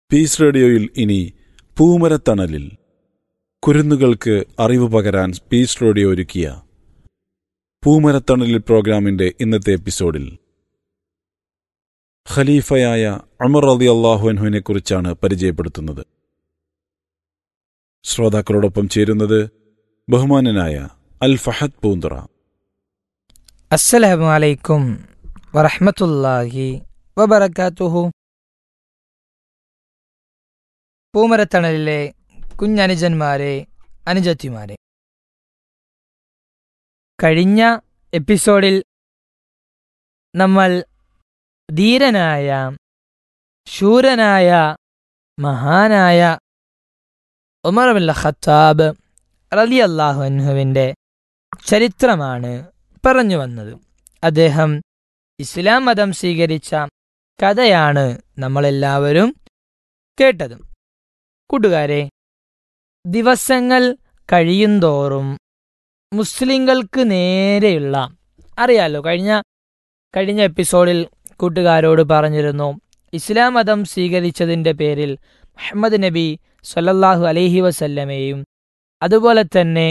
Piece റേഡിയോയിൽ ഇനി പൂമരത്തണലിൽ കുരുന്നുകൾക്ക് അറിവ് പകരാൻ പീസ് റേഡിയോ ഒരുക്കിയ പൂമരത്തണലിൽ പ്രോഗ്രാമിന്റെ ഇന്നത്തെ എപ്പിസോഡിൽ ഖലീഫയായ അമർ അലി അള്ളാഹുഅൻഹുവിനെ കുറിച്ചാണ് പരിചയപ്പെടുത്തുന്നത് ശ്രോതാക്കളോടൊപ്പം ചേരുന്നത് ബഹുമാനനായ അൽ ഫഹദ് പൂന്തുറ അസ്സലാമു അലൈക്കും വറഹ്മത്തുള്ളാഹി വബറകാതുഹു പൂമരത്തണലിലെ കുഞ്ഞനുജന്മാരെ അനുജത്തിമാരെ കഴിഞ്ഞ എപ്പിസോഡിൽ നമ്മൾ ധീരനായ ശൂരനായ മഹാനായ ഉമർ ബിൻ ഖത്താബ് റളിയല്ലാഹു അൻഹുവിൻ്റെ ചരിത്രമാണ് പറഞ്ഞു വന്നത് അദ്ദേഹം ഇസ്ലാം മതം സ്വീകരിച്ച കഥയാണ് നമ്മളെല്ലാവരും കേട്ടത് കൂട്ടുകാരെ ദിവസങ്ങൾ കഴിയുന്തോറും മുസ്ലിങ്ങൾക്ക് നേരെയുള്ള അറിയാലോ കഴിഞ്ഞ കഴിഞ്ഞ എപ്പിസോഡിൽ കൂട്ടുകാരോട് പറഞ്ഞിരുന്നു ഇസ്ലാം മതം സ്വീകരിച്ചതിൻ്റെ പേരിൽ മുഹമ്മദ് നബി സല്ലല്ലാഹു അലൈഹി വസല്ലമയും അതുപോലെ തന്നെ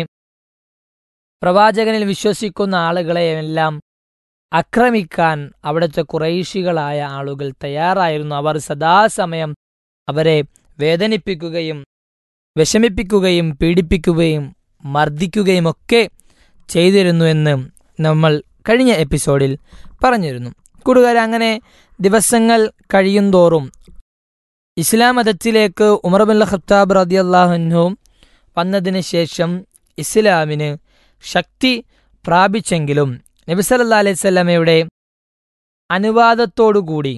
പ്രവാചകനിൽ വിശ്വസിക്കുന്ന ആളുകളെയെല്ലാം ആക്രമിക്കാൻ അവിടുത്തെ കുറേശികളായ ആളുകൾ തയ്യാറായിരുന്നു അവർ സദാസമയം അവരെ വേദനിപ്പിക്കുകയും വിഷമിപ്പിക്കുകയും പീഡിപ്പിക്കുകയും മർദ്ദിക്കുകയും ഒക്കെ ചെയ്തിരുന്നു എന്ന് നമ്മൾ കഴിഞ്ഞ എപ്പിസോഡിൽ പറഞ്ഞിരുന്നു കൂട്ടുകാരെ അങ്ങനെ ദിവസങ്ങൾ കഴിയുന്തോറും ഇസ്ലാം മതത്തിലേക്ക് ഉമർ ബിൻ ഖത്താബ് റദിയല്ലാഹുനു വന്നതിന് ശേഷം ഇസ്ലാമിന് ശക്തി പ്രാപിച്ചെങ്കിലും നബി സല്ലല്ലാഹു അലൈഹി സ്വലമയുടെ അനുവാദത്തോടുകൂടി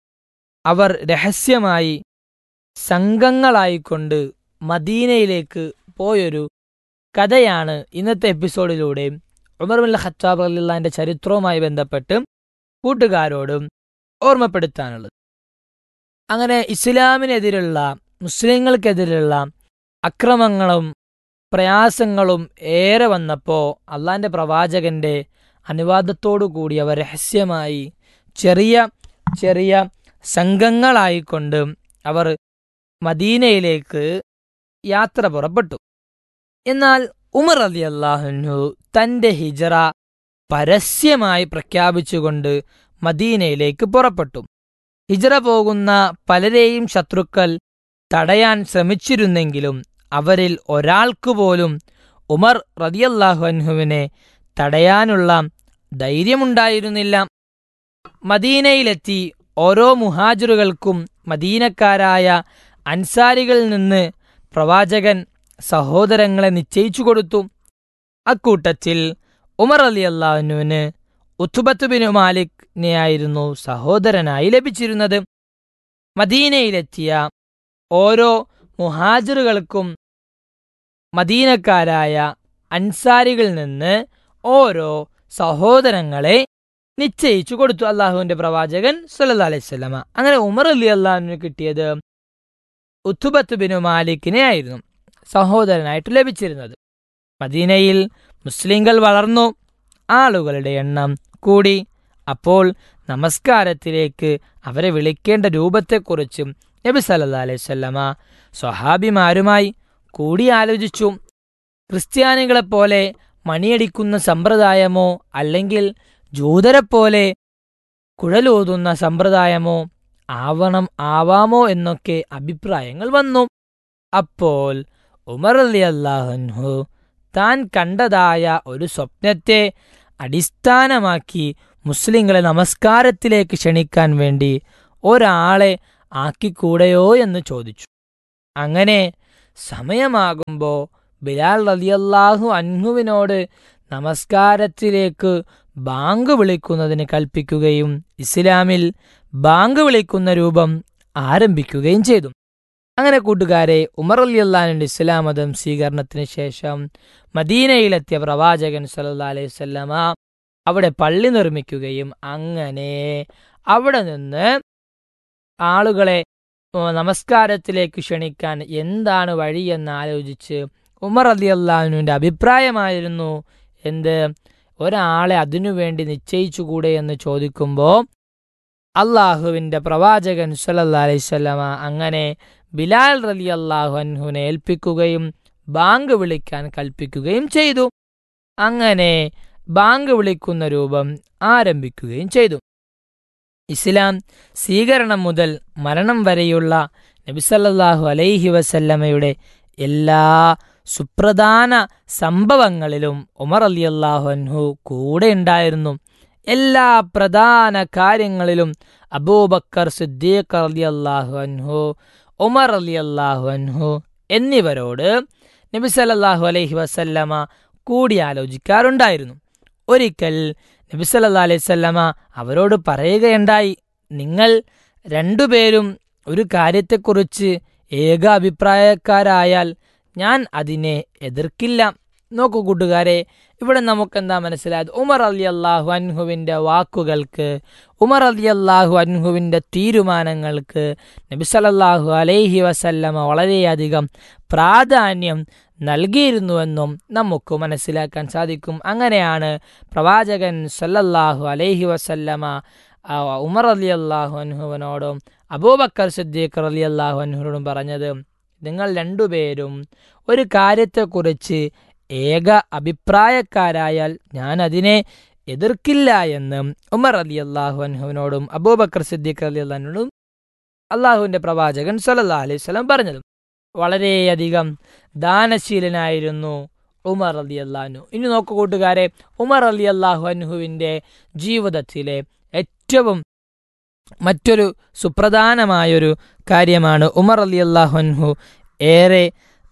അവർ രഹസ്യമായി സംഘങ്ങളായിക്കൊണ്ട് മദീനയിലേക്ക് പോയൊരു കഥയാണ് ഇന്നത്തെ എപ്പിസോഡിലൂടെ ഉമർ ബിൻ ഖത്താബ് അലിള്ളാന്റെ ചരിത്രവുമായി ബന്ധപ്പെട്ട് കൂട്ടുകാരോടും ഓർമ്മപ്പെടുത്താനുള്ളത് അങ്ങനെ ഇസ്ലാമിനെതിരുള്ള മുസ്ലിങ്ങൾക്കെതിരുള്ള അക്രമങ്ങളും പ്രയാസങ്ങളും ഏറെ വന്നപ്പോൾ അള്ളാന്റെ പ്രവാചകന്റെ അനുവാദത്തോടു കൂടി അവർ രഹസ്യമായി ചെറിയ ചെറിയ സംഘങ്ങളായിക്കൊണ്ട് അവർ മദീനയിലേക്ക് യാത്ര പുറപ്പെട്ടു എന്നാൽ ഉമർ അലി അള്ളാഹുനു തന്റെ ഹിജറ പരസ്യമായി പ്രഖ്യാപിച്ചുകൊണ്ട് മദീനയിലേക്ക് പുറപ്പെട്ടു ഹിജറ പോകുന്ന പലരെയും ശത്രുക്കൾ തടയാൻ ശ്രമിച്ചിരുന്നെങ്കിലും അവരിൽ ഒരാൾക്കു പോലും ഉമർ റതിയല്ലാഹു അൻഹുവിനെ തടയാനുള്ള ധൈര്യമുണ്ടായിരുന്നില്ല മദീനയിലെത്തി ഓരോ മുഹാജറുകൾക്കും മദീനക്കാരായ അൻസാരികളിൽ നിന്ന് പ്രവാചകൻ സഹോദരങ്ങളെ നിശ്ചയിച്ചു കൊടുത്തു അക്കൂട്ടത്തിൽ ഉമർ അലി അള്ളാഹുനുവിന് ഉത്തുബത്ത് ബിൻ മാലിക്കിനെയായിരുന്നു സഹോദരനായി ലഭിച്ചിരുന്നത് മദീനയിലെത്തിയ ഓരോ മുഹാജറുകൾക്കും മദീനക്കാരായ അൻസാരികളിൽ നിന്ന് ഓരോ സഹോദരങ്ങളെ നിശ്ചയിച്ചു കൊടുത്തു അള്ളാഹുവിന്റെ പ്രവാചകൻ സല്ലാ അലൈവല്ലമ അങ്ങനെ ഉമർ അലി അള്ളാഹുവിന് കിട്ടിയത് ഉത്തുബത്ത് ബിനു മാലിക്കിനെ ആയിരുന്നു സഹോദരനായിട്ട് ലഭിച്ചിരുന്നത് മദീനയിൽ മുസ്ലിങ്ങൾ വളർന്നു ആളുകളുടെ എണ്ണം കൂടി അപ്പോൾ നമസ്കാരത്തിലേക്ക് അവരെ വിളിക്കേണ്ട രൂപത്തെക്കുറിച്ചും നബി സല്ലാ അലൈവല്ലമ സ്വഹാബിമാരുമായി കൂടിയാലോചിച്ചു ക്രിസ്ത്യാനികളെപ്പോലെ മണിയടിക്കുന്ന സമ്പ്രദായമോ അല്ലെങ്കിൽ ജൂതരെപ്പോലെ കുഴലൂതുന്ന സമ്പ്രദായമോ ആവണം ആവാമോ എന്നൊക്കെ അഭിപ്രായങ്ങൾ വന്നു അപ്പോൾ ഉമർ അലി അള്ളാഹുൻഹു താൻ കണ്ടതായ ഒരു സ്വപ്നത്തെ അടിസ്ഥാനമാക്കി മുസ്ലിങ്ങളെ നമസ്കാരത്തിലേക്ക് ക്ഷണിക്കാൻ വേണ്ടി ഒരാളെ ആക്കിക്കൂടെയോ എന്ന് ചോദിച്ചു അങ്ങനെ സമയമാകുമ്പോൾ ബിലാൽ റലിയല്ലാഹു അൻഹുവിനോട് നമസ്കാരത്തിലേക്ക് ബാങ്ക് വിളിക്കുന്നതിന് കൽപ്പിക്കുകയും ഇസ്ലാമിൽ ബാങ്ക് വിളിക്കുന്ന രൂപം ആരംഭിക്കുകയും ചെയ്തു അങ്ങനെ കൂട്ടുകാരെ ഉമർ അലിയല്ലാഹിന്റെ ഇസ്ലാം മതം സ്വീകരണത്തിന് ശേഷം മദീനയിലെത്തിയ പ്രവാചകൻ സല്ലാ അലൈഹി സ്വല്ലമ അവിടെ പള്ളി നിർമ്മിക്കുകയും അങ്ങനെ അവിടെ നിന്ന് ആളുകളെ നമസ്കാരത്തിലേക്ക് ക്ഷണിക്കാൻ എന്താണ് വഴിയെന്ന് ആലോചിച്ച് ഉമർ അലി അള്ളാഹുവിൻ്റെ അഭിപ്രായമായിരുന്നു എന്ത് ഒരാളെ അതിനുവേണ്ടി നിശ്ചയിച്ചുകൂടെ എന്ന് ചോദിക്കുമ്പോൾ അള്ളാഹുവിൻ്റെ പ്രവാചകൻ സല്ലല്ലാഹു അലൈഹി വസല്ലമ അങ്ങനെ ബിലാൽ റലി അള്ളാഹു അൻഹുവിനെ ഏൽപ്പിക്കുകയും ബാങ്ക് വിളിക്കാൻ കൽപ്പിക്കുകയും ചെയ്തു അങ്ങനെ ബാങ്ക് വിളിക്കുന്ന രൂപം ആരംഭിക്കുകയും ചെയ്തു ഇസ്ലാം സ്വീകരണം മുതൽ മരണം വരെയുള്ള നബിസല്ലാഹു അലൈഹി വസല്ലമയുടെ എല്ലാ സുപ്രധാന സംഭവങ്ങളിലും ഉമർ അലി അള്ളാഹു അൻഹു കൂടെ ഉണ്ടായിരുന്നു എല്ലാ പ്രധാന കാര്യങ്ങളിലും അബൂബക്കർ സിദ്ദീഖ് അലി അള്ളാഹു അൻഹു ഉമർ അലി അള്ളാഹു അൻഹു എന്നിവരോട് നബി സല്ലല്ലാഹു അലൈഹി വസല്ലമ കൂടിയാലോചിക്കാറുണ്ടായിരുന്നു ഒരിക്കൽ നബി സല്ലല്ലാഹു അലൈഹി വസല്ലമ അവരോട് പറയുകയുണ്ടായി നിങ്ങൾ രണ്ടുപേരും ഒരു കാര്യത്തെക്കുറിച്ച് ഏക അഭിപ്രായക്കാരായാൽ ഞാൻ അതിനെ എതിർക്കില്ല നോക്കൂ കൂട്ടുകാരെ ഇവിടെ നമുക്ക് എന്താ മനസ്സിലായത് ഉമർ അലി അള്ളാഹു അൻഹുവിൻ്റെ വാക്കുകൾക്ക് ഉമർ അലി അള്ളാഹു അൻഹുവിൻ്റെ തീരുമാനങ്ങൾക്ക് നബി സല്ലല്ലാഹു അലൈഹി വസല്ലമ വളരെയധികം പ്രാധാന്യം നൽകിയിരുന്നുവെന്നും നമുക്ക് മനസ്സിലാക്കാൻ സാധിക്കും അങ്ങനെയാണ് പ്രവാചകൻ സല്ലല്ലാഹു അലൈഹി വസല്ലമ ആ, ഉമർ അലി അള്ളാഹു അൻഹുവിനോടും അബൂബക്കർ സിദ്ദീഖ് അലി അള്ളാഹു അൻഹുവിനോടും പറഞ്ഞത് നിങ്ങൾ രണ്ടുപേരും ഒരു കാര്യത്തെക്കുറിച്ച് ഏക അഭിപ്രായക്കാരായാൽ ഞാൻ അതിനെ എതിർക്കില്ല എന്ന് ഉമർ അലി അള്ളാഹു അൻഹുവിനോടും അബൂബക്കർ സിദ്ദീഖ് അലി അള്ളഹാനോടും അള്ളാഹുവിൻ്റെ പ്രവാചകൻ സല്ലല്ലാഹു അലൈഹി വസല്ലം പറഞ്ഞത് വളരെയധികം ദാനശീലനായിരുന്നു ഉമർ അലി അള്ളാഹു ഇനി നോക്കു കൂട്ടുകാരെ ഉമർ അലി അള്ളാഹു അൻഹുവിൻ്റെ ജീവിതത്തിലെ ഏറ്റവും മറ്റൊരു സുപ്രധാനമായൊരു കാര്യമാണ് ഉമർ അലി അള്ളാഹു അൻഹു ഏറെ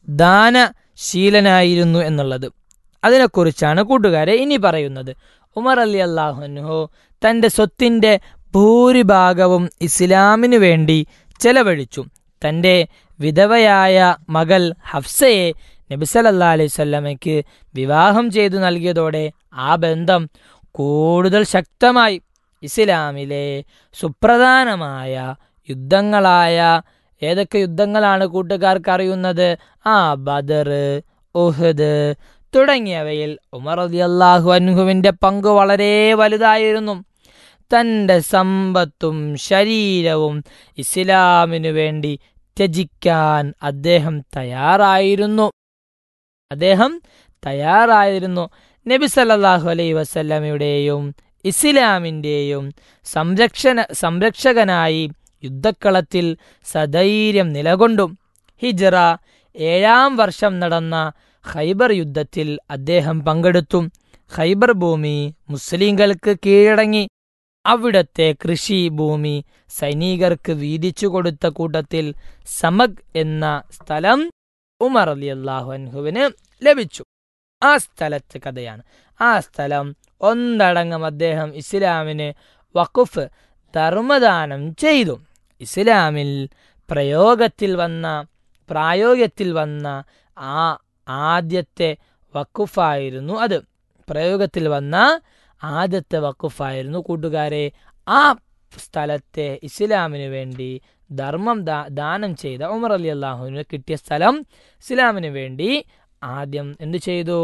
ദാനശീലനായിരുന്നു എന്നുള്ളത് അതിനെക്കുറിച്ചാണ് കൂട്ടുകാരെ ഇനി പറയുന്നത് ഉമർ അലി അള്ളാഹു അൻഹു തൻ്റെ സ്വത്തിൻ്റെ ഭൂരിഭാഗവും ഇസ്ലാമിനു വേണ്ടി ചെലവഴിച്ചു തൻ്റെ വിധവയായ മകൾ ഹഫ്സയെ നബിസലല്ലാ അലൈഹി സ്വല്ലമയ്ക്ക് വിവാഹം ചെയ്തു നൽകിയതോടെ ആ ബന്ധം കൂടുതൽ ശക്തമായി ഇസ്ലാമിലെ സുപ്രധാനമായ യുദ്ധങ്ങളായ ഏതൊക്കെ യുദ്ധങ്ങളാണ് കൂട്ടുകാർക്ക് അറിയുന്നത് ആ ബദർ ഉഹദ് തുടങ്ങിയവയിൽ ഉമർ അള്ളാഹു അൻഹുവിൻ്റെ പങ്ക് വളരെ വലുതായിരുന്നു തൻ്റെ സമ്പത്തും ശരീരവും ഇസ്ലാമിനു വേണ്ടി ത്യജിക്കാൻ അദ്ദേഹം തയ്യാറായിരുന്നു അദ്ദേഹം തയ്യാറായിരുന്നു നബി സല്ലല്ലാഹു അലൈഹി വസല്ലമയുടെയും ഇസ്ലാമിൻ്റെയും സംരക്ഷണ സംരക്ഷകനായി യുദ്ധക്കളത്തിൽ സധൈര്യം നിലകൊണ്ടും ഹിജറ ഏഴാം വർഷം നടന്ന ഖൈബർ യുദ്ധത്തിൽ അദ്ദേഹം പങ്കെടുത്തു ഖൈബർ ഭൂമി മുസ്ലിങ്ങൾക്ക് കീഴടങ്ങി അവിടത്തെ കൃഷി ഭൂമി സൈനികർക്ക് വീതിച്ചു കൊടുത്ത കൂട്ടത്തിൽ സമഗ് എന്ന സ്ഥലം ഉമർ അലി അള്ളാഹു അൻഹുവിന് ലഭിച്ചു ആ സ്ഥലത്ത് കഥയാണ് ആ സ്ഥലം ഒന്നടങ്കം അദ്ദേഹം ഇസ്ലാമിന് വഖഫ് ധർമ്മദാനം ചെയ്തു ഇസ്ലാമിൽ പ്രയോഗത്തിൽ വന്ന പ്രായോഗത്തിൽ വന്ന ആ ആദ്യത്തെ വഖുഫായിരുന്നു അത് പ്രയോഗത്തിൽ വന്ന ആദ്യത്തെ വഖുഫായിരുന്നു കൂട്ടുകാരെ ആ സ്ഥലത്തെ ഇസ്ലാമിന് വേണ്ടി ധർമ്മം ദാ ദാനം ചെയ്ത ഉമർ അലി അള്ളാഹുവിന് കിട്ടിയ സ്ഥലം ഇസ്ലാമിന് വേണ്ടി ആദ്യം എന്തു ചെയ്തു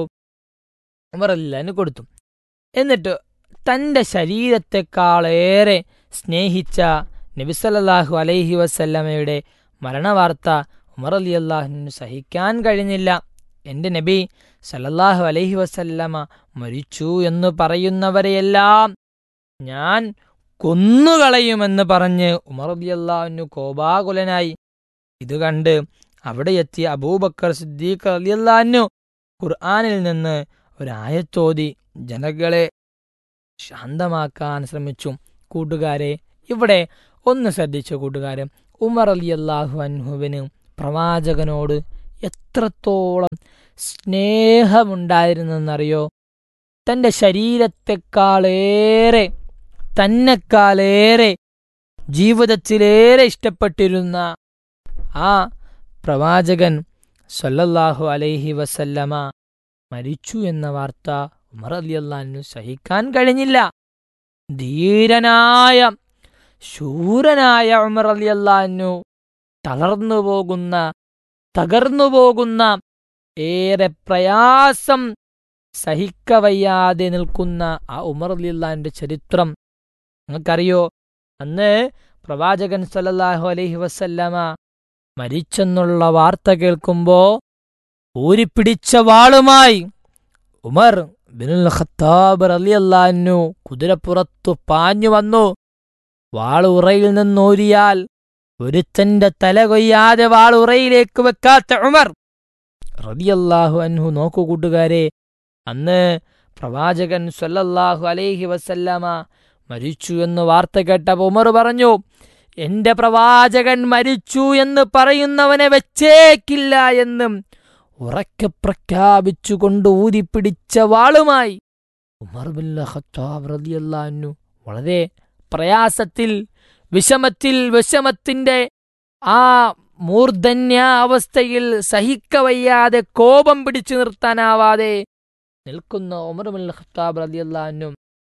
ഉമർ അലിന് കൊടുത്തു എന്നിട്ട് തൻ്റെ ശരീരത്തെക്കാളേറെ സ്നേഹിച്ച നബിസല്ലാഹു അലൈഹി വസല്ലമയുടെ മരണവാർത്ത ഉമർ അലി അള്ളാഹുവിന് സഹിക്കാൻ കഴിഞ്ഞില്ല എൻ്റെ നബി സല്ലല്ലാഹു അലൈഹി വസല്ലമ മരിച്ചു എന്ന് പറയുന്നവരെയെല്ലാം ഞാൻ കൊന്നുകളയുമെന്ന് പറഞ്ഞ് ഉമർ അലി അള്ളാഹുവിന് കോപാകുലനായി ഇത് കണ്ട് അവിടെ എത്തിയ അബൂബക്കർ സിദ്ദീഖ് അലി അള്ളാഹു ഖുർആാനിൽ നിന്ന് ഒരായത്തോതി ജനങ്ങളെ ശാന്തമാക്കാൻ ശ്രമിച്ചു കൂട്ടുകാരെ ഇവിടെ ഒന്ന് ശ്രദ്ധിച്ചു കൂട്ടുകാരെ ഉമർ അലി അള്ളാഹു അൻഹുവിന് പ്രവാചകനോട് എത്രത്തോളം സ്നേഹമുണ്ടായിരുന്നെന്നറിയോ തൻ്റെ ശരീരത്തെക്കാളേറെ തന്നെക്കാളേറെ ജീവിതത്തിലേറെ ഇഷ്ടപ്പെട്ടിരുന്ന ആ പ്രവാചകൻ സല്ലല്ലാഹു അലൈഹി വസല്ലമ മരിച്ചു എന്ന വാർത്ത ഉമർ അലി അള്ളഹാനു സഹിക്കാൻ കഴിഞ്ഞില്ല ധീരനായ ശൂരനായ ഉമർ അലി അള്ളഹാനു തളർന്നു പോകുന്ന തകർന്നു പോകുന്ന ഏറെ പ്രയാസം സഹിക്കവയ്യാതെ നിൽക്കുന്ന ആ ഉമർ അലി അള്ളഹാന്റെ ചരിത്രം നിങ്ങൾക്കറിയോ അന്ന് പ്രവാചകൻ സല്ലല്ലാഹു അലൈഹി വസല്ലമ മരിച്ചെന്നുള്ള വാർത്ത കേൾക്കുമ്പോ ഊരിപ്പിടിച്ച വാളുമായി ഉമർ ബിനുൽ ഖത്താബ് റളിയല്ലാഹു കുതിരപ്പുറത്തു പാഞ്ഞു വന്നു വാൾ ഉറയിൽ നിന്നൂരിയാൽ ഒരുത്തന്റെ തല കൊയ്യാതെ വാൾ ഉറയിലേക്ക് വെക്കാത്ത ഉമർ റളിയല്ലാഹു അൻഹു നോക്കൂ കൂട്ടുകാരെ അന്ന് പ്രവാചകൻ സല്ലല്ലാഹു അലൈഹി വസല്ലമ മരിച്ചു എന്ന് വാർത്ത കേട്ടപ്പോൾ ഉമർ പറഞ്ഞു എന്റെ പ്രവാചകൻ മരിച്ചു എന്ന് പറയുന്നവനെ വെച്ചേക്കില്ല എന്നും ഉറക്കെ പ്രഖ്യാപിച്ചുകൊണ്ട് ഊതിപ്പിടിച്ച വാളുമായി ഉമർ ബിൻ ഖത്താബ് റളിയല്ലാഹു അൻഹു വളരെ പ്രയാസത്തിൽ വിഷമത്തിൽ വിഷമത്തിന്റെ ആ മൂർധന്യ അവസ്ഥയിൽ സഹിക്കവയ്യാതെ കോപം പിടിച്ചു നിർത്താനാവാതെ നിൽക്കുന്ന ഉമർ ബിൻ ഖത്താബ് റളിയല്ലാഹു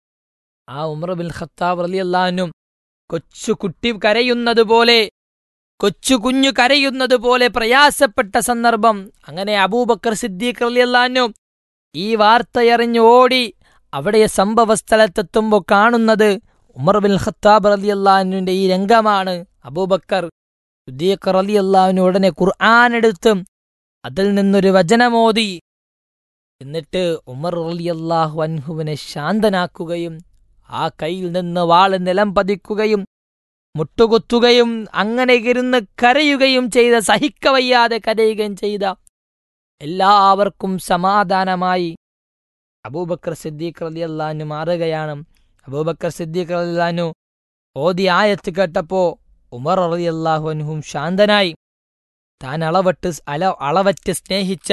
ആ ഉമർ ബിൻ ഖത്താബ് റളിയല്ലാഹു കൊച്ചു കുട്ടി കരയുന്നത് പോലെ കൊച്ചു കുഞ്ഞു കരയുന്നത് പോലെ പ്രയാസപ്പെട്ട സന്ദർഭം അങ്ങനെ അബൂബക്കർ സിദ്ദീഖ് റളിയല്ലാഹു ഈ വാർത്തയറിഞ്ഞ് ഓടി അവിടെ സംഭവ സ്ഥലത്തെത്തുമ്പോൾ കാണുന്നത് ഉമർ ബിൻ ഖത്താബ് റളിയല്ലാഹുവിന്റെ ഈ രംഗമാണ് അബൂബക്കർ സിദ്ദീഖ് റളിയല്ലാഹുവിന് ഉടനെ ഖുർആൻ എടുത്ത് അതിൽ നിന്നൊരു വചനമോദി എന്നിട്ട് ഉമർ റളിയല്ലാഹു അൻഹുവിനെ ശാന്തനാക്കുകയും ആ കയ്യിൽ നിന്ന് വാള് നിലം പതിക്കുകയും മുട്ടുകുത്തുകയും അങ്ങനെ ഇരുന്ന് കരയുകയും ചെയ്ത സഹിക്കവയ്യാതെ കരയുകയും ചെയ്ത എല്ലാവർക്കും സമാധാനമായി അബൂബക്കർ സിദ്ദീഖ് റളിയല്ലാഹു മാറുകയാണ് അബൂബക്കർ സിദ്ദീഖ് റളിയല്ലാഹു ഓതി ആയത്ത് കേട്ടപ്പോ ഉമർ റളിയല്ലാഹു അൻഹും ശാന്തനായി താൻ അളവട്ട് അല അളവറ്റ് സ്നേഹിച്ച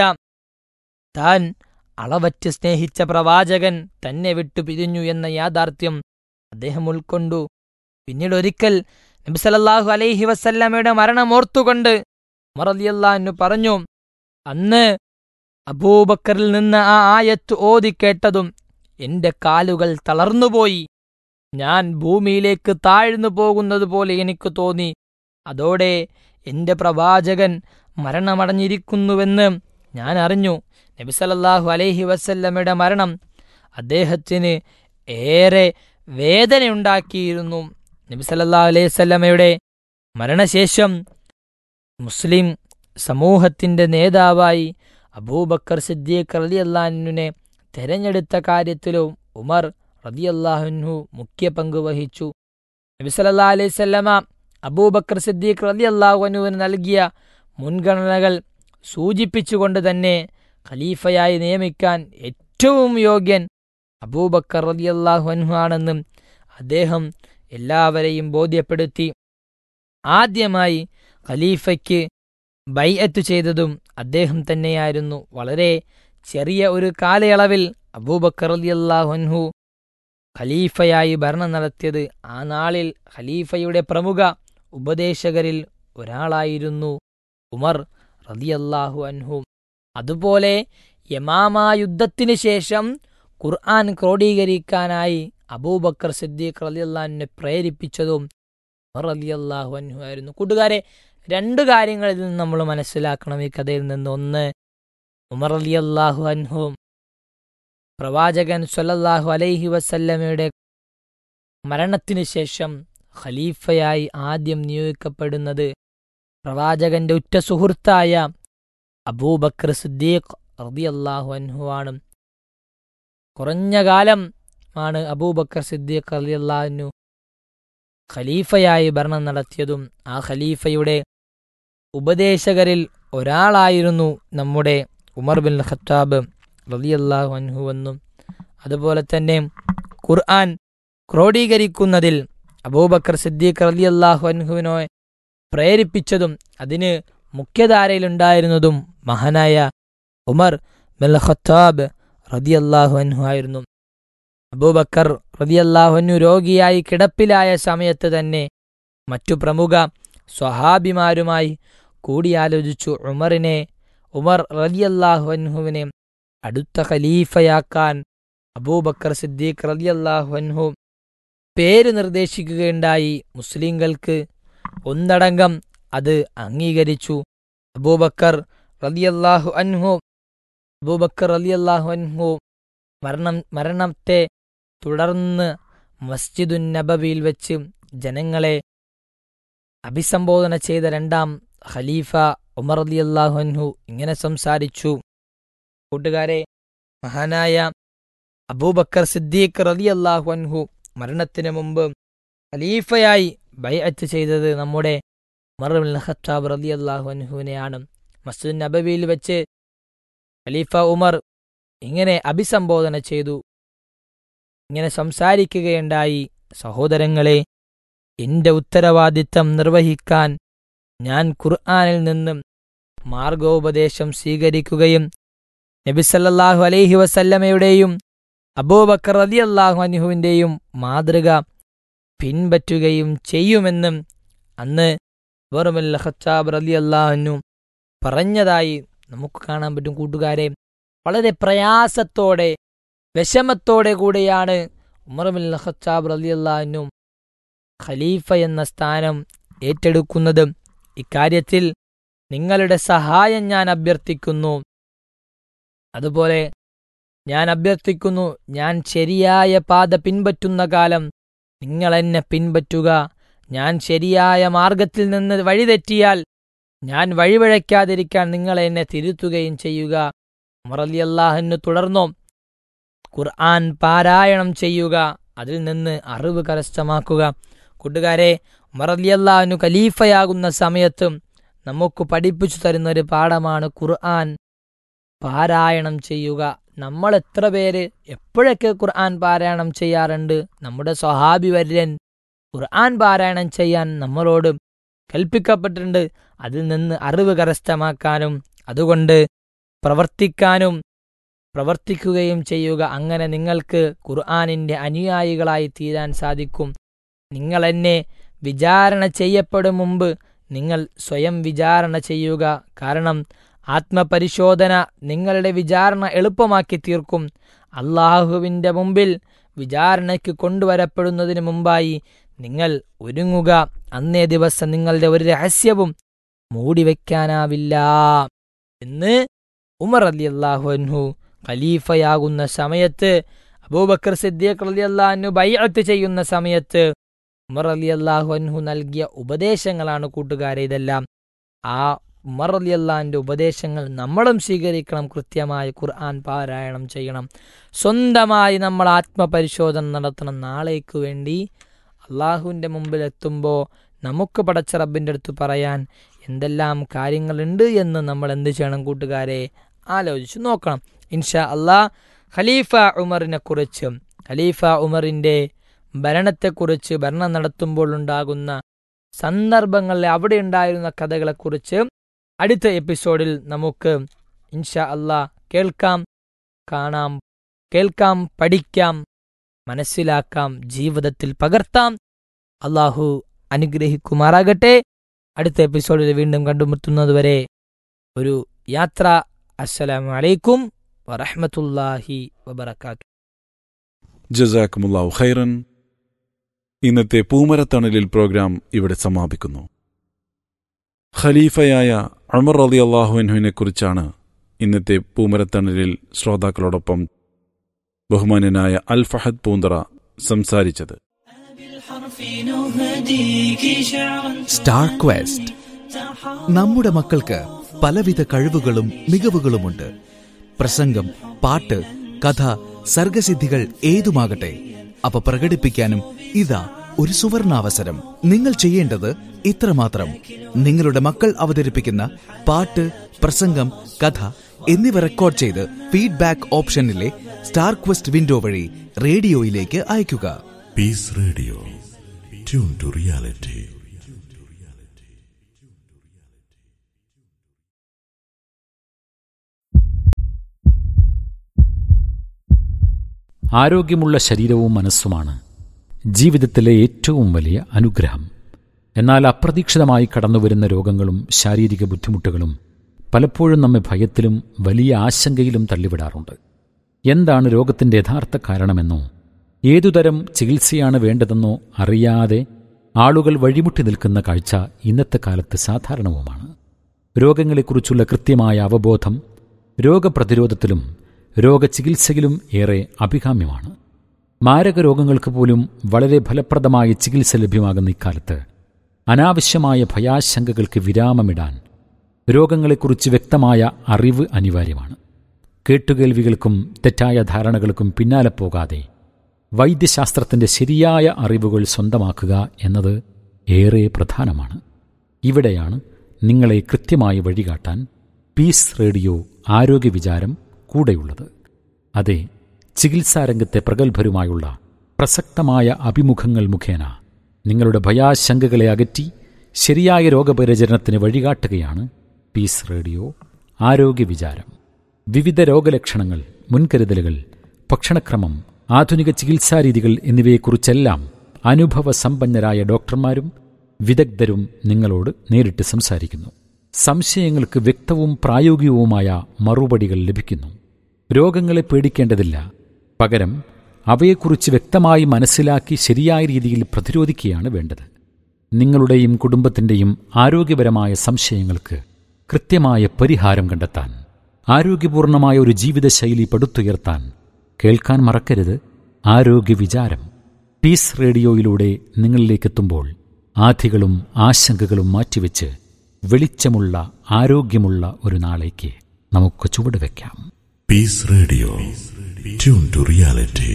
താൻ അളവറ്റ് സ്നേഹിച്ച പ്രവാചകൻ തന്നെ വിട്ടു പിരിഞ്ഞു എന്ന യാഥാർത്ഥ്യം അദ്ദേഹം ഉൾക്കൊണ്ടു പിന്നീട് ഒരിക്കൽ നബി സല്ലല്ലാഹു അലൈഹി വസല്ലമയുടെ മരണം ഓർത്തുകൊണ്ട് ഉമർ റളിയല്ലാഹു പറഞ്ഞു അന്ന് അബൂബക്കറിൽ നിന്ന് ആ ആയത്ത് ഓതി കേട്ടതും എന്റെ കാലുകൾ തളർന്നുപോയി ഞാൻ ഭൂമിയിലേക്ക് താഴ്ന്നു പോകുന്നത് പോലെ എനിക്ക് തോന്നി അതോടെ എന്റെ പ്രവാചകൻ മരണമടഞ്ഞിരിക്കുന്നുവെന്ന് ഞാൻ അറിഞ്ഞു നബിസലല്ലാഹു അലൈഹി വസല്ലമയുടെ മരണം അദ്ദേഹത്തിന് ഏറെ വേദനയുണ്ടാക്കിയിരുന്നു നബിസലല്ലാഹു അലൈഹി വസല്ലമയുടെ മരണശേഷം മുസ്ലിം സമൂഹത്തിന്റെ നേതാവായി അബൂബക്കർ സിദ്ദീഖ് റളിയല്ലാഹുവിനെ തെരഞ്ഞെടുത്ത കാര്യത്തിലും ഉമർ റളിയല്ലാഹുൻഹു മുഖ്യ പങ്ക് വഹിച്ചു നബി സല്ലല്ലാഹു അലൈഹി വസല്ലമ അബൂബക്കർ സിദ്ദീഖ് റളിയല്ലാഹുവിന് നൽകിയ മുൻഗണനകൾ സൂചിപ്പിച്ചുകൊണ്ട് തന്നെ ഖലീഫയായി നിയമിക്കാൻ ഏറ്റവും യോഗ്യൻ അബൂബക്കർ റളിയല്ലാഹു അൻഹു ആണെന്നും അദ്ദേഹം എല്ലാവരെയും ബോധ്യപ്പെടുത്തി ആദ്യമായി ഖലീഫയ്ക്ക് ബൈഅത്ത് ചെയ്തതും അദ്ദേഹം തന്നെയായിരുന്നു വളരെ ചെറിയ ഒരു കാലയളവിൽ അബൂബക്കർ റളിയല്ലാഹു അൻഹു ഖലീഫയായി ഭരണം നടത്തിയത് ആ നാളിൽ ഖലീഫയുടെ പ്രമുഖ ഉപദേശകരിൽ ഒരാളായിരുന്നു ഉമർ റളിയല്ലാഹു അൻഹു അതുപോലെ യമാമ യുദ്ധത്തിന് ശേഷം ഖുർആൻ ക്രോഡീകരിക്കാനായി അബൂബക്കർ സിദ്ദീഖ് റളിയല്ലാഹുവിനെ പ്രേരിപ്പിച്ചതും ഉമർ റളിയല്ലാഹു അൻഹു ആയിരുന്നു കൂട്ടുകാരെ രണ്ട് കാര്യങ്ങൾ ഇതിൽ നിന്ന് നമ്മൾ മനസ്സിലാക്കണം ഈ കഥയിൽ നിന്ന് ഒന്ന് ഉമർ റളിയല്ലാഹു അൻഹു പ്രവാചകൻ സ്വല്ലല്ലാഹു അലൈഹി വസല്ലമയുടെ മരണത്തിനു ശേഷം ഖലീഫയായി ആദ്യം നിയോഗിക്കപ്പെടുന്നത് പ്രവാചകന്റെ ഉറ്റ സുഹൃത്തായ അബൂബക്കർ സിദ്ദീഖ് റളിയല്ലാഹു അൻഹു ആണ് കുറഞ്ഞ കാലം ആണ് അബൂബക്കർ സിദ്ദീഖ് റളിയല്ലാഹു ഖലീഫയായി ഭരണം നടത്തിയതും ആ ഖലീഫയുടെ ഉപദേശകരിൽ ഒരാളായിരുന്നു നമ്മുടെ ഉമർ ബിൻ ഖത്താബ് റളിയല്ലാഹു അൻഹു എന്നും അതുപോലെ തന്നെ ഖുർആൻ ക്രോഡീകരിക്കുന്നതിൽ അബൂബക്കർ സിദ്ദീഖ് റളിയല്ലാഹു അൻഹുവിനെ പ്രേരിപ്പിച്ചതും അതിന് മുഖ്യധാരയിലുണ്ടായിരുന്നതും മഹാനായ ഉമർ ബിൻ ഖത്താബ് റളിയല്ലാഹു അൻഹു ആയിരുന്നു അബൂബക്കർ റളിയല്ലാഹു അൻഹു രോഗിയായി കിടപ്പിലായ സമയത്ത് തന്നെ മറ്റു പ്രമുഖ സ്വഹാബിമാരുമായി കൂടിയാലോചിച്ചു ഉമറിനെ ഉമർ റളിയല്ലാഹു അൻഹുവിനെ അടുത്ത ഖലീഫയാക്കാൻ അബൂബക്കർ സിദ്ദീഖ് റളിയല്ലാഹു അൻഹു പേര് നിർദ്ദേശിക്കുകയുണ്ടായി മുസ്ലിങ്ങൾക്ക് ഒന്നടങ്കം അത് അംഗീകരിച്ചു അബൂബക്കർ റളിയല്ലാഹു അൻഹു അബൂബക്കർ റളിയല്ലാഹു അൻഹു മരണം മരണത്തെ തുടർന്ന് മസ്ജിദുൻ നബവിയിൽ വെച്ച് ജനങ്ങളെ അഭിസംബോധന ചെയ്ത രണ്ടാം ഖലീഫ ഉമർ അലി അള്ളാഹുൻഹു ഇങ്ങനെ സംസാരിച്ചു കൂട്ടുകാരെ മഹാനായ അബൂബക്കർ സിദ്ദീഖ് റലി അള്ളാഹു അൻഹു മരണത്തിന് മുമ്പ് ഖലീഫയായി ബൈഅത്ത് ചെയ്തത് നമ്മുടെ ഉമർ ബിൻ ഖത്താബ് റലി അള്ളാഹു അൻഹുവിനെയാണ് മസ്ജിദ് നബവിയിൽ വെച്ച് ഖലീഫ ഉമർ ഇങ്ങനെ അഭിസംബോധന ചെയ്തു ഇങ്ങനെ സംസാരിക്കുകയുണ്ടായി സഹോദരങ്ങളെ എന്റെ ഉത്തരവാദിത്തം നിർവഹിക്കാൻ ഞാൻ ഖുർആാനിൽ നിന്നും മാർഗോപദേശം സ്വീകരിക്കുകയും നബിസല്ലാഹു അലൈഹി വസല്ലമയുടെയും അബൂബക്കർ അലി അള്ളാഹു അനുഹുവിൻ്റെയും മാതൃക പിൻപറ്റുകയും ചെയ്യുമെന്നും അന്ന് വെറുമല്ല ഖത്താബ് അലി അള്ളാഹുനു പറഞ്ഞതായി നമുക്ക് കാണാൻ പറ്റും കൂട്ടുകാരെ വളരെ പ്രയാസത്തോടെ വിഷമത്തോടെ കൂടെയാണ് ഉമർബിൻ ഖത്താബ് അലി അള്ളാഹുനും ഖലീഫ എന്ന സ്ഥാനം ഏറ്റെടുക്കുന്നത് ഇക്കാര്യത്തിൽ നിങ്ങളുടെ സഹായം ഞാൻ അഭ്യർത്ഥിക്കുന്നു അതുപോലെ ഞാൻ അഭ്യർത്ഥിക്കുന്നു ഞാൻ ശരിയായ പാത പിൻപറ്റുന്ന കാലം നിങ്ങൾ എന്നെ പിൻപറ്റുക ഞാൻ ശരിയായ മാർഗത്തിൽ നിന്ന് വഴിതെറ്റിയാൽ ഞാൻ വഴിവഴയ്ക്കാതിരിക്കാൻ നിങ്ങൾ എന്നെ തിരുത്തുകയും ചെയ്യുക ഉമറലി അള്ളാഹുന്നു തുടർന്നു ഖുർആൻ പാരായണം ചെയ്യുക അതിൽ നിന്ന് അറിവ് കരസ്ഥമാക്കുക കൂട്ടുകാരെ ഉമറലി അള്ളാഹുനു ഖലീഫയാകുന്ന സമയത്തും നമുക്ക് പഠിപ്പിച്ചു തരുന്ന ഒരു പാഠമാണ് ഖുർആൻ പാരായണം ചെയ്യുക നമ്മൾ എത്ര പേര് എപ്പോഴൊക്കെ ഖുർആൻ പാരായണം ചെയ്യാറുണ്ട് നമ്മുടെ സ്വഹാബി വര്യൻ ഖുർആൻ പാരായണം ചെയ്യാൻ നമ്മളോട് കൽപ്പിക്കപ്പെട്ടിട്ടുണ്ട് അതിൽ നിന്ന് അറിവ് കരസ്ഥമാക്കാനും അതുകൊണ്ട് പ്രവർത്തിക്കാനും പ്രവർത്തിക്കുകയും ചെയ്യുക അങ്ങനെ നിങ്ങൾക്ക് ഖുർആാനിൻ്റെ അനുയായികളായി തീരാൻ സാധിക്കും നിങ്ങൾ എന്നെ വിചാരണ ചെയ്യപ്പെടും മുമ്പ് നിങ്ങൾ സ്വയം വിചാരണ ചെയ്യുക കാരണം ആത്മപരിശോധന നിങ്ങളുടെ വിചാരണ എളുപ്പമാക്കി തീർക്കും അള്ളാഹുവിൻ്റെ മുമ്പിൽ വിചാരണയ്ക്ക് കൊണ്ടുവരപ്പെടുന്നതിന് മുമ്പായി നിങ്ങൾ ഒരുങ്ങുക അന്നേ ദിവസം നിങ്ങളുടെ ഒരു രഹസ്യവും മൂടിവെക്കാനാവില്ല എന്ന് ഉമർ അലി അള്ളാഹു അൻഹു ഖലീഫയാകുന്ന സമയത്ത് അബൂബക്കർ സിദ്ദീഖ് അലി അള്ളാഹു ബൈഅത്ത് ചെയ്യുന്ന സമയത്ത് ഉമർ അലി അള്ളാഹു അൻഹു നൽകിയ ഉപദേശങ്ങളാണ് കൂട്ടുകാരെ ഇതെല്ലാം ആ ഉമർ അലി അള്ളാഹിൻ്റെ ഉപദേശങ്ങൾ നമ്മളും സ്വീകരിക്കണം കൃത്യമായി ഖുർആൻ പാരായണം ചെയ്യണം സ്വന്തമായി നമ്മൾ ആത്മപരിശോധന നടത്തണം നാളേക്ക് വേണ്ടി അള്ളാഹുവിൻ്റെ മുമ്പിൽ എത്തുമ്പോൾ നമുക്ക് പടച്ച റബ്ബിൻ്റെ അടുത്ത് പറയാൻ എന്തെല്ലാം കാര്യങ്ങളുണ്ട് എന്ന് നമ്മൾ എന്ത് ചെയ്യണം കൂട്ടുകാരെ ആലോചിച്ച് നോക്കണം ഇൻഷാ അള്ളാ ഖലീഫ ഉമറിനെ കുറിച്ച് ഖലീഫ ഉമറിൻ്റെ ഭരണത്തെക്കുറിച്ച് ഭരണം നടത്തുമ്പോൾ ഉണ്ടാകുന്ന സന്ദർഭങ്ങളിൽ അവിടെ ഉണ്ടായിരുന്ന കഥകളെക്കുറിച്ച് അടുത്ത എപ്പിസോഡിൽ നമുക്ക് ഇൻഷാ അള്ളാ കേൾക്കാം കാണാം കേൾക്കാം പഠിക്കാം മനസ്സിലാക്കാം ജീവിതത്തിൽ പകർത്താം അള്ളാഹു അനുഗ്രഹിക്കുമാറാകട്ടെ അടുത്ത എപ്പിസോഡിൽ വീണ്ടും കണ്ടുമുട്ടുന്നതുവരെ ഒരു യാത്ര അസ്സലാമു അലൈക്കും വറഹ്മത്തുള്ളാഹി വബറകാത്തു ജസാക്കുമുല്ലാഹു ഖൈറൻ ഇന്നത്തെ പൂമരത്തണലിൽ പ്രോഗ്രാം ഇവിടെ സമാപിക്കുന്നു ഖലീഫയായ അമർ അലി അള്ളാഹുവിനെ കുറിച്ചാണ് ഇന്നത്തെ പൂമരത്തണലിൽ ശ്രോതാക്കളോടൊപ്പം ബഹുമാനനായ അൽ ഫഹദ് പൂന്തറ സംസാരിച്ചത് സ്റ്റാർ ക്വസ്റ്റ് നമ്മുടെ മക്കൾക്ക് പലവിധ കഴിവുകളും മികവുകളുമുണ്ട് പ്രസംഗം പാട്ട് കഥ സർഗസിദ്ധികൾ ഏതുമാകട്ടെ അവ പ്രകടിപ്പിക്കാനും ഇതാ ഒരു സുവർണാവസരം നിങ്ങൾ ചെയ്യേണ്ടത് ഇത്രമാത്രം നിങ്ങളുടെ മക്കൾ അവതരിപ്പിക്കുന്ന പാട്ട് പ്രസംഗം കഥ എന്നിവ റെക്കോർഡ് ചെയ്ത് ഫീഡ്ബാക്ക് ഓപ്ഷനിലെ സ്റ്റാർ ക്വസ്റ്റ് വിൻഡോ വഴി റേഡിയോയിലേക്ക് അയയ്ക്കുക Peace Radio. Tune to reality. ആരോഗ്യമുള്ള ശരീരവും മനസ്സുമാണ് ജീവിതത്തിലെ ഏറ്റവും വലിയ അനുഗ്രഹം എന്നാൽ അപ്രതീക്ഷിതമായി കടന്നുവരുന്ന രോഗങ്ങളും ശാരീരിക ബുദ്ധിമുട്ടുകളും പലപ്പോഴും നമ്മെ ഭയത്തിലും വലിയ ആശങ്കയിലും തള്ളിവിടാറുണ്ട് എന്താണ് രോഗത്തിൻ്റെ യഥാർത്ഥ കാരണമെന്നോ ഏതുതരം ചികിത്സയാണ് വേണ്ടതെന്നോ അറിയാതെ ആളുകൾ വഴിമുട്ടി നിൽക്കുന്ന കാഴ്ച ഇന്നത്തെ കാലത്ത് സാധാരണവുമാണ് രോഗങ്ങളെക്കുറിച്ചുള്ള കൃത്യമായ അവബോധം രോഗപ്രതിരോധത്തിലും രോഗചികിത്സയിലും ഏറെ അഭികാമ്യമാണ് മാരക രോഗങ്ങൾക്ക് പോലും വളരെ ഫലപ്രദമായ ചികിത്സ ലഭ്യമാകുന്ന ഇക്കാലത്ത് അനാവശ്യമായ ഭയാശങ്കകൾക്ക് വിരാമമിടാൻ രോഗങ്ങളെക്കുറിച്ച് വ്യക്തമായ അറിവ് അനിവാര്യമാണ് കേട്ടുകേൾവികൾക്കും തെറ്റായ ധാരണകൾക്കും പിന്നാലെ പോകാതെ വൈദ്യശാസ്ത്രത്തിന്റെ ശരിയായ അറിവുകൾ സ്വന്തമാക്കുക എന്നത് ഏറെ പ്രധാനമാണ് ഇവിടെയാണ് നിങ്ങളെ കൃത്യമായി വഴികാട്ടാൻ പീസ് റേഡിയോ ആരോഗ്യ വിചാരം കൂടെയുള്ളത് അതെ ചികിത്സാരംഗത്തെ പ്രഗത്ഭരുമായുള്ള പ്രസക്തമായ അഭിമുഖങ്ങൾ മുഖേന നിങ്ങളുടെ ഭയാശങ്കകളെ അകറ്റി ശരിയായ രോഗപരിചരണത്തിന് വഴികാട്ടുകയാണ് പീസ് റേഡിയോ ആരോഗ്യ വിചാരം വിവിധ രോഗലക്ഷണങ്ങൾ മുൻകരുതലുകൾ ഭക്ഷണക്രമം ആധുനിക ചികിത്സാരീതികൾ എന്നിവയെക്കുറിച്ചെല്ലാം അനുഭവ സമ്പന്നരായ ഡോക്ടർമാരും വിദഗ്ധരും നിങ്ങളോട് നേരിട്ട് സംസാരിക്കുന്നു സംശയങ്ങൾക്ക് വ്യക്തവും പ്രായോഗികവുമായ മറുപടികൾ ലഭിക്കുന്നു രോഗങ്ങളെ പേടിക്കേണ്ടതില്ല പകരം അവയെക്കുറിച്ച് വ്യക്തമായി മനസ്സിലാക്കി ശരിയായ രീതിയിൽ പ്രതിരോധിക്കുകയാണ് വേണ്ടത് നിങ്ങളുടെയും കുടുംബത്തിൻ്റെയും ആരോഗ്യപരമായ സംശയങ്ങൾക്ക് കൃത്യമായ പരിഹാരം കണ്ടെത്താൻ ആരോഗ്യപൂർണമായ ഒരു ജീവിതശൈലി പടുത്തുയർത്താൻ കേൾക്കാൻ മറക്കരുത് ആരോഗ്യ വിചാരം പീസ് റേഡിയോയിലൂടെ നിങ്ങളിലേക്കെത്തുമ്പോൾ ആധികളും ആശങ്കകളും മാറ്റിവെച്ച് വെളിച്ചമുള്ള ആരോഗ്യമുള്ള ഒരു നാളേക്ക് നമുക്ക് ചുവടുവെക്കാം Peace Radio. Tune to reality.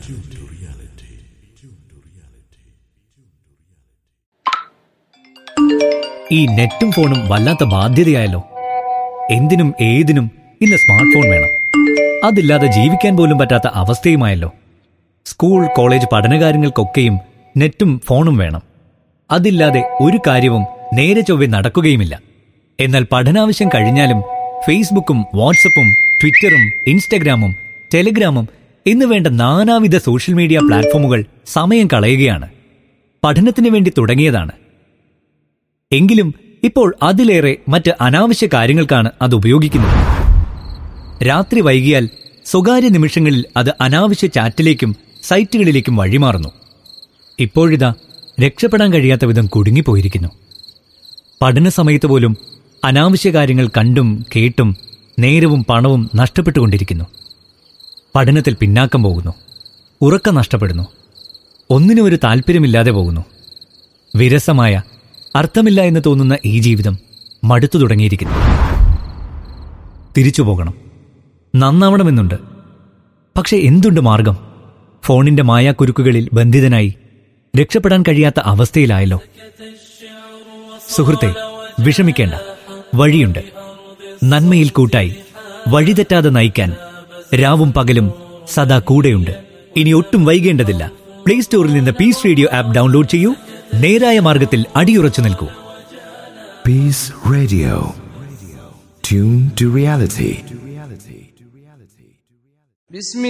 ഈ നെറ്റും ഫോണും വല്ലാത്ത ബാധ്യതയായല്ലോ എന്തിനും ഏതിനും ഇന്ന് സ്മാർട്ട് ഫോൺ വേണം അതില്ലാതെ ജീവിക്കാൻ പോലും പറ്റാത്ത അവസ്ഥയുമായല്ലോ സ്കൂൾ കോളേജ് പഠനകാര്യങ്ങൾക്കൊക്കെയും നെറ്റും ഫോണും വേണം അതില്ലാതെ ഒരു കാര്യവും നേരെ ചൊവ്വെ നടക്കുകയുമില്ല എന്നാൽ പഠനാവശ്യം കഴിഞ്ഞാലും ഫേസ്ബുക്കും വാട്സപ്പും ട്വിറ്ററും ഇൻസ്റ്റഗ്രാമും ടെലിഗ്രാമും എന്ന് വേണ്ട നാനാവിധ സോഷ്യൽ മീഡിയ പ്ലാറ്റ്ഫോമുകൾ സമയം കളയുകയാണ് പഠനത്തിന് വേണ്ടി തുടങ്ങിയതാണ് എങ്കിലും ഇപ്പോൾ അതിലേറെ മറ്റ് അനാവശ്യ കാര്യങ്ങൾക്കാണ് അത് ഉപയോഗിക്കുന്നത് രാത്രി വൈകിയാൽ സ്വകാര്യ നിമിഷങ്ങളിൽ അത് അനാവശ്യ ചാറ്റിലേക്കും സൈറ്റുകളിലേക്കും വഴിമാറുന്നു ഇപ്പോഴിതാ രക്ഷപ്പെടാൻ കഴിയാത്ത വിധം കുടുങ്ങിപ്പോയിരിക്കുന്നു പഠന സമയത്ത് പോലും അനാവശ്യ കാര്യങ്ങൾ കണ്ടും കേട്ടും നേരവും പണവും നഷ്ടപ്പെട്ടുകൊണ്ടിരിക്കുന്നു പഠനത്തിൽ പിന്നാക്കം പോകുന്നു ഉറക്കം നഷ്ടപ്പെടുന്നു ഒന്നിനും ഒരു താല്പര്യമില്ലാതെ പോകുന്നു വിരസമായ അർത്ഥമില്ല എന്ന് തോന്നുന്ന ഈ ജീവിതം മടുത്തു തുടങ്ങിയിരിക്കുന്നു തിരിച്ചു പോകണം നന്നാവണമെന്നുണ്ട് പക്ഷെ എന്തുണ്ട് മാർഗം ഫോണിന്റെ മായാക്കുരുക്കുകളിൽ ബന്ധിതനായി രക്ഷപ്പെടാൻ കഴിയാത്ത അവസ്ഥയിലായല്ലോ സുഹൃത്തെ വിഷമിക്കേണ്ട വഴിയുണ്ട് നന്മയിൽ കൂട്ടായി വഴിതെറ്റാതെ നയിക്കാൻ രാവും പകലും സദാ കൂടെയുണ്ട് ഇനി ഒട്ടും വൈകേണ്ടതില്ല പ്ലേ സ്റ്റോറിൽ നിന്ന് പീസ് റേഡിയോ ആപ്പ് ഡൗൺലോഡ് ചെയ്യൂ നേരായ മാർഗത്തിൽ അടിയുറച്ചു നിൽക്കൂ Peace Radio. Tune to reality. بسم